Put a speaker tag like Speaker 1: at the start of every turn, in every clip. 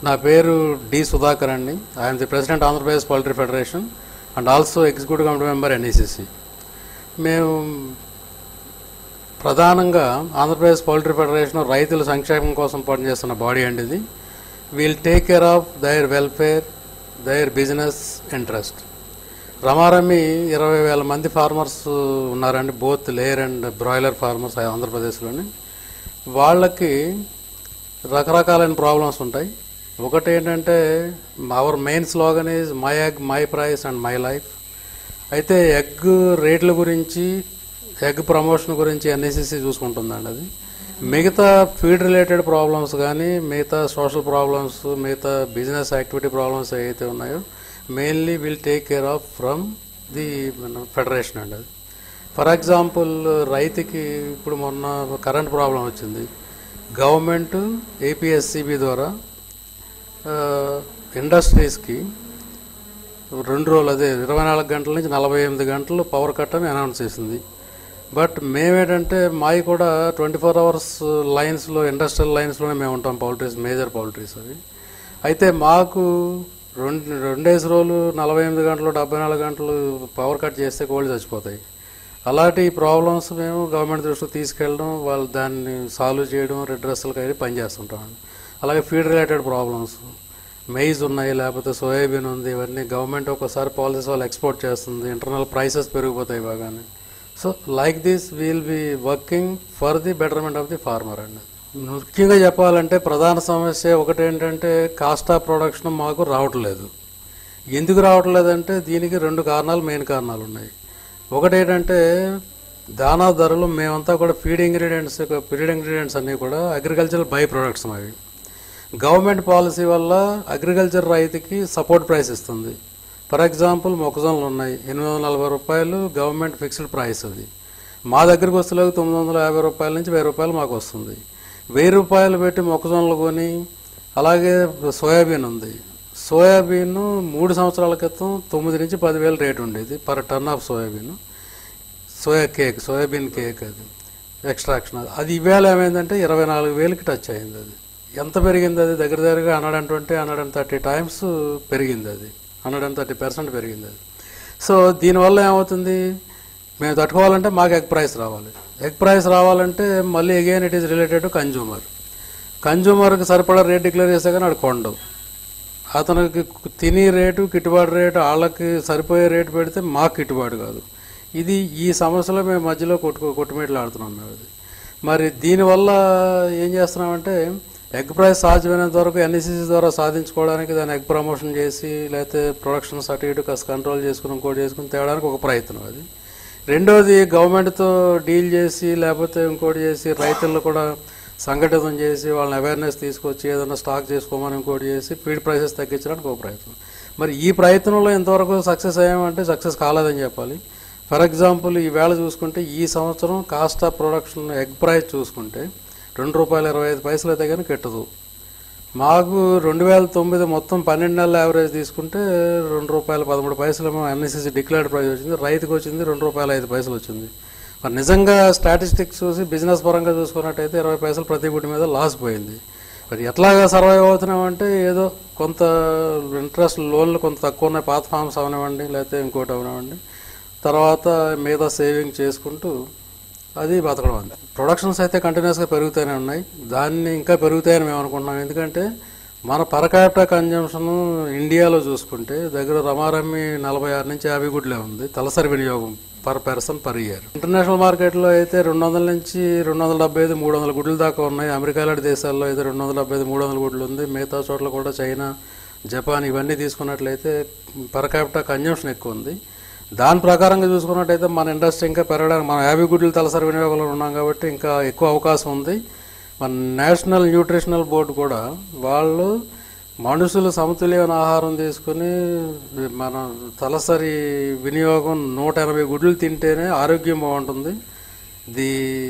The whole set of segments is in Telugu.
Speaker 1: నా పేరు డి సుధాకర్ అండి I'm the president Andhra Pradesh poultry federation and also executive committee member NECC మేము ప్రధానంగా ఆంధ్రప్రదేశ్ పౌల్ట్రీ ఫెడరేషన్ రైతుల సంక్షేమం కోసం పనిచేస్తున్న బాడీ అండి ఇది we'll take care of their welfare their business interest రమారమి ఇరవై వేల మంది ఫార్మర్స్ ఉన్నారండి both layer and broiler farmers ఆంధ్రప్రదేశ్లోని వాళ్ళకి రకరకాలైన ప్రాబ్లమ్స్ ఉంటాయి ఒకటి ఏంటంటే our main slogan is my egg my price and my life అయితే ఎగ్ రేట్ల గురించి ఎగ్ ప్రమోషన్ గురించి ఎన్ఎస్సిసి చూసుకుంటుందండి అది మిగతా ఫీడ్ రిలేటెడ్ ప్రాబ్లమ్స్ కానీ మిగతా సోషల్ ప్రాబ్లమ్స్ మిగతా బిజినెస్ యాక్టివిటీ ప్రాబ్లమ్స్ ఏవైతే ఉన్నాయో mainly will take care of from the federation అండి అది ఫర్ ఎగ్జాంపుల్ రైతుకి ఇప్పుడు మొన్న కరెంట్ ప్రాబ్లం వచ్చింది గవర్నమెంట్ ఏపీఎస్సిబి ద్వారా ఇండస్ట్రీస్కి రెండు రోజులు అదే ఇరవై నాలుగు గంటల నుంచి నలభై ఎనిమిది గంటలు పవర్ కట్ అని అనౌన్స్ చేసింది బట్ మేమేంటంటే మావి కూడా ట్వంటీ ఫోర్ అవర్స్ లైన్స్లో ఇండస్ట్రియల్ లైన్స్లోనే మేము ఉంటాం పౌల్ట్రీస్ మేజర్ పౌల్ట్రీస్ అవి అయితే మాకు రెండు రెండేసి రోజులు నలభై ఎనిమిది గంటలు డెబ్బై నాలుగు గంటలు పవర్ కట్ చేస్తే కోళ్ళు చచ్చిపోతాయి అలాంటి ప్రాబ్లమ్స్ మేము గవర్నమెంట్ దృష్టికి తీసుకెళ్ళడం వాళ్ళు దాన్ని సాల్వ్ చేయడం రెడ్రెస్లకు అయితే పనిచేస్తుంటాం అలాగే ఫీడ్ రిలేటెడ్ ప్రాబ్లమ్స్ మెయిజ్ ఉన్నాయి లేకపోతే సోయాబీన్ ఉంది ఇవన్నీ గవర్నమెంట్ ఒక్కోసారి పాలసీస్ వాళ్ళు ఎక్స్పోర్ట్ చేస్తుంది ఇంటర్నల్ ప్రైసెస్ పెరిగిపోతాయి బాగానే so like this we'll be working for the betterment of the farmer అండి ముఖ్యంగా చెప్పాలంటే ప్రధాన సమస్య ఒకటి ఏంటంటే కాస్ట్ ఆఫ్ ప్రొడక్షన్ మాకు రావట్లేదు ఎందుకు రావట్లేదంటే దీనికి రెండు కారణాలు మెయిన్ కారణాలు ఉన్నాయి ఒకటి ఏంటంటే దానా ధరలు మేమంతా కూడా ఫీడ్ ఇంగ్రీడియంట్స్ ఫీడ్ ఇంగ్రీడియంట్స్ అన్నీ కూడా అగ్రికల్చరల్ బై ప్రొడక్ట్స్ అవి గవర్నమెంట్ పాలసీ వల్ల అగ్రికల్చర్ రైతుకి సపోర్ట్ ప్రైస్ ఇస్తుంది ఫర్ ఎగ్జాంపుల్ మొక్కజొన్నలు ఉన్నాయి ఎనిమిది వందల నలభై రూపాయలు గవర్నమెంట్ ఫిక్స్డ్ ప్రైస్ అది మా దగ్గరికి వస్తువులకు తొమ్మిది వందల యాభై రూపాయల నుంచి వెయ్యి రూపాయలు మాకు వస్తుంది వెయ్యి రూపాయలు పెట్టి మొక్కజొన్నలు కొని అలాగే సోయాబీన్ ఉంది సోయాబీన్ మూడు సంవత్సరాల క్రితం తొమ్మిది నుంచి పదివేలు రేటు ఉండేది per ton of soybean soya cake soybean cake అది ఎక్స్ట్రాక్షన్ అది అది ఈవేళ ఏమైందంటే ఇరవై నాలుగు వేలకి టచ్ అయింది అది ఎంత పెరిగింది అది దగ్గర దగ్గరగా hundred and twenty hundred and thirty times పెరిగింది అది హండ్రెడ్ అండ్ థర్టీ పర్సెంట్ పెరిగింది అది సో దీనివల్ల ఏమవుతుంది మేము తట్టుకోవాలంటే మాకు ఎగ్ ప్రైస్ రావాలి ఎగ్ ప్రైస్ రావాలంటే మళ్ళీ again it is related to consumer కన్జ్యూమర్కి సరిపడా రేట్ డిక్లేర్ చేస్తే కానీ ఆడు కొండవు అతనికి తిని రేటు గిట్టుబాటు రేటు వాళ్ళకి సరిపోయే రేటు పెడితే మాకు గిట్టుబాటు కాదు ఇది ఈ సమస్యలో మేము మధ్యలో కొట్టుకో కొట్టుమీటలు ఆడుతున్నాం మేము అది మరి దీనివల్ల ఏం చేస్తున్నామంటే ఎగ్ ప్రైస్ సాధ్యమైనంత వరకు ఎన్ఈసిసి ద్వారా సాధించుకోవడానికి దాన్ని ఎగ్ ప్రమోషన్ చేసి లేకపోతే ప్రొడక్షన్ అటు ఇటు కాస్త కంట్రోల్ చేసుకుని ఇంకోటి చేసుకుని తేవడానికి ఒక ప్రయత్నం అది రెండోది గవర్నమెంట్తో డీల్ చేసి లేకపోతే ఇంకోటి చేసి రైతులను కూడా సంఘటితం చేసి వాళ్ళని అవేర్నెస్ తీసుకొచ్చి ఏదైనా స్టాక్ చేసుకోమని ఇంకోటి చేసి ఫీడ్ ప్రైసెస్ తగ్గించడానికి ఒక ప్రయత్నం మరి ఈ ప్రయత్నంలో ఎంతవరకు సక్సెస్ అయ్యామంటే సక్సెస్ కాలేదని చెప్పాలి ఫర్ ఎగ్జాంపుల్ ఈ వేళ చూసుకుంటే ఈ సంవత్సరం cost of production egg price చూసుకుంటే రెండు రూపాయల ఇరవై ఐదు పైసలు అయితే కానీ కెట్టదు మాకు రెండు వేల తొమ్మిది మొత్తం పన్నెండు నెలల యావరేజ్ తీసుకుంటే రెండు రూపాయల పదమూడు పైసలు ఎన్ఎస్సిసి డిక్లేర్డ్ ప్రైస్ వచ్చింది రైతుకు వచ్చింది రెండు రూపాయల ఐదు పైసలు వచ్చింది మరి నిజంగా స్టాటిస్టిక్స్ చూసి బిజినెస్ పరంగా చూసుకున్నట్టయితే ఇరవై పైసలు ప్రతి గుడి మీద లాస్ పోయింది మరి ఎట్లాగా సర్వైవ్ అవుతున్నామంటే ఏదో కొంత ఇంట్రెస్ట్ లోన్లు కొంత తక్కువ ఉన్నాయి పాత ఫామ్స్ అవనివ్వండి లేకపోతే ఇంకోటి అవనివ్వండి తర్వాత మిగతా సేవింగ్ చేసుకుంటూ అది బతకడం అంతే ప్రొడక్షన్స్ అయితే కంటిన్యూస్గా పెరుగుతూనే ఉన్నాయి దాన్ని ఇంకా పెరుగుతాయని మేము అనుకుంటున్నాం ఎందుకంటే మన పరకాప్ట కన్జంప్షన్ ఇండియాలో చూసుకుంటే దగ్గర రమారమ్మి నలభై ఆరు నుంచి యాభై గుడ్లే ఉంది తలసరి వినియోగం per person per year international మార్కెట్లో అయితే రెండు వందల నుంచి రెండు వందల డెబ్బై ఐదు మూడు వందల గుడ్లు దాకా ఉన్నాయి అమెరికా లాంటి దేశాల్లో అయితే రెండు వందల డెబ్బై ఐదు మూడు వందల గుడ్లు ఉంది మిగతా చోట్ల కూడా చైనా జపాన్ ఇవన్నీ తీసుకున్నట్లయితే పరకాప్ట కన్జంప్షన్ ఎక్కువ ఉంది దాని ప్రకారంగా చూసుకున్నట్టయితే మన ఇండస్ట్రీ ఇంకా పెరగడానికి మనం యాభై గుడ్లు తలసరి వినియోగంలో ఉన్నాం కాబట్టి ఇంకా ఎక్కువ అవకాశం ఉంది మన నేషనల్ న్యూట్రిషనల్ బోర్డు కూడా వాళ్ళు మనుషులు సమతుల్యమైన ఆహారం తీసుకుని మన తలసరి వినియోగం నూట ఎనభై గుడ్లు తింటేనే ఆరోగ్యం బాగుంటుంది ది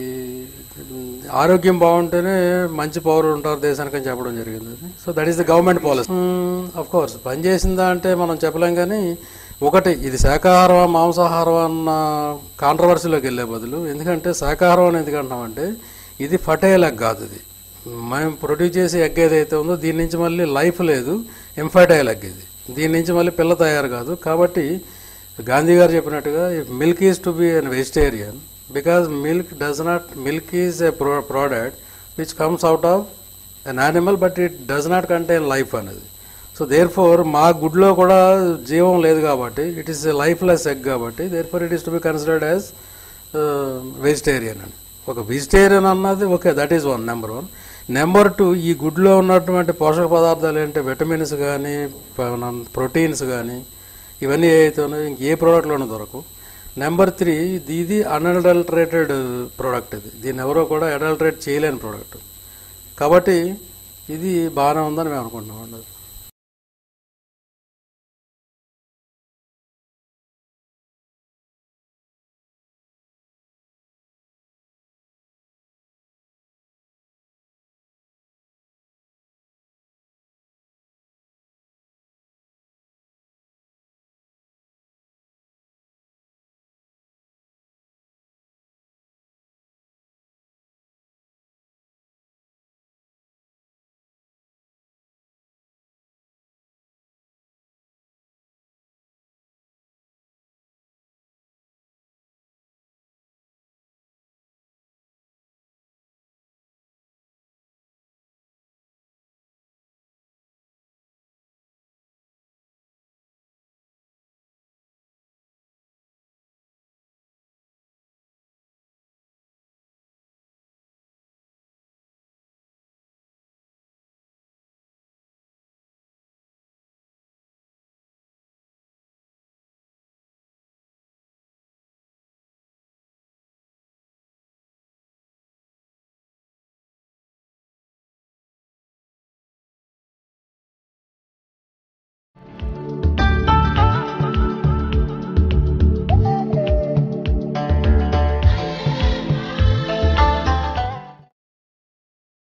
Speaker 1: ఆరోగ్యం బాగుంటేనే మంచి పౌరులు ఉంటారు దేశానికి అని చెప్పడం జరిగింది so that is the government policy of course పనిచేసిందా అంటే మనం చెప్పలేం కానీ ఒకటి ఇది శాకాహారం మాంసాహారం అన్న కాంట్రవర్సీలోకి వెళ్ళే బదులు ఎందుకంటే శాకాహారం అని ఎందుకంటున్నామంటే ఇది ఫటైల్ ఎగ్ కాదు ఇది మేము ప్రొడ్యూస్ చేసే ఎగ్ ఏదైతే ఉందో దీని నుంచి మళ్ళీ లైఫ్ లేదు ఎంఫైటైల్ ఎగ్ ఇది దీని నుంచి మళ్ళీ పిల్ల తయారు కాదు కాబట్టి గాంధీ గారు చెప్పినట్టుగా milk is to be an vegetarian because milk does not milk is a product which comes out of an animal but it does not contain life అనేది సో దేర్ ఫోర్ మా గుడ్లో కూడా జీవం లేదు కాబట్టి it is lifeless egg కాబట్టి therefore it is to be considered as vegetarian అని ఒక వెజిటేరియన్ అన్నది okay that is one number one number two ఈ గుడ్లో ఉన్నటువంటి పోషక పదార్థాలు ఏంటంటే విటమిన్స్ కానీ ప్రోటీన్స్ కానీ ఇవన్నీ ఏవైతే ఉన్నాయో ఇంక ఏ ప్రోడక్ట్లోనూ దొరకవు నెంబర్ త్రీ ఇది అన్అడల్టరేటెడ్ ప్రోడక్ట్ ఇది దీన్ని ఎవరో కూడా అడల్టరేట్ చేయలేని ప్రోడక్ట్ కాబట్టి ఇది బాగానే ఉందని మేము అనుకుంటున్నాం అండి